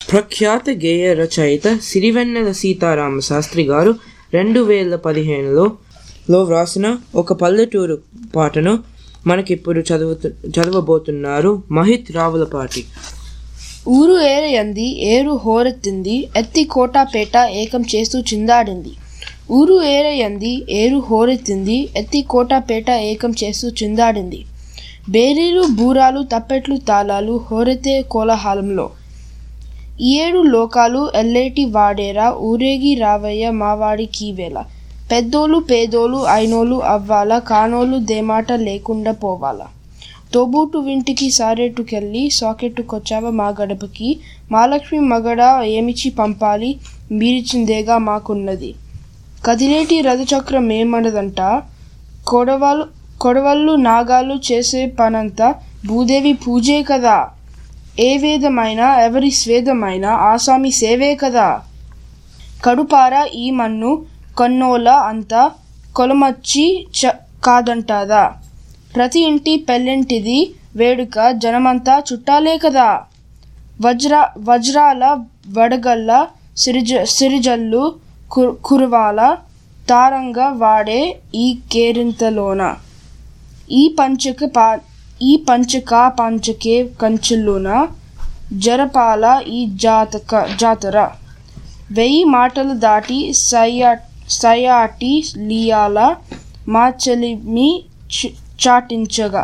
ప్రఖ్యాత గేయ రచయిత సిరివెన్నెల సీతారామ శాస్త్రి గారు రెండు వేల పదిహేనులో లో వ్రాసిన ఒక పల్లెటూరు పాటను మనకిప్పుడు చదువుతు చదవబోతున్నారు మహిత్ రావులపాటి ఊరు ఏరయంది ఏరు హోరెత్తింది ఎత్తి కోటాపేట ఏకం చేస్తూ చిందాడింది ఊరు ఏరయంది ఏరు హోరెత్తింది ఎత్తి కోటాపేట ఏకం చేస్తూ చిందాడింది బేరీలు బూరాలు తప్పెట్లు తాళాలు హోరెత్తే కోలాహలంలో ఈ ఏడు లోకాలు ఎల్లేటి వాడేరా ఊరేగి రావయ్య మావాడి కీవేళ పెద్దోళ్ళు పేదోళ్ళు అయినోళ్ళు అవ్వాల కానోళ్ళు దేమాట లేకుండా పోవాలా తోబూటు వింటికి సారేటుకెళ్ళి సాకెట్టుకొచ్చావా మా గడపకి మాలక్ష్మి మగడ ఏమిచి పంపాలి మీరిచిందేగా మాకున్నది కదిలేటి రథచక్రం ఏమన్నదంట కొడవలు కొడవళ్ళు నాగాలు చేసే పనంతా భూదేవి పూజే కదా ఏ వేదమైనా ఎవరి స్వేదమైనా ఆసామి సేవే కదా కడుపార ఈ మన్ను కన్నోల అంతా కొలమచ్చి చ కాదంటాదా ప్రతి ఇంటి పెళ్ళింటిది వేడుక జనమంతా చుట్టాలే కదా వజ్ర వజ్రాల వడగల్ల సిరిజ సిరిజల్లు కు కురవాల తారంగా వాడే ఈ కేరింతలోన ఈ పంచక పా ఈ పంచక పంచకే కంచుల్లోన జరపాల ఈ జాతక జాతర వెయ్యి మాటలు దాటి సయ్యా సయాటి లియాల మా చెలిమి చి- చాటించగా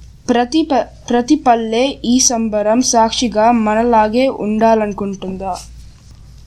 ప్రతి ప- ప్రతి పల్లె ఈ సంబరం సాక్షిగా మనలాగే ఉండాలనుకుంటుందా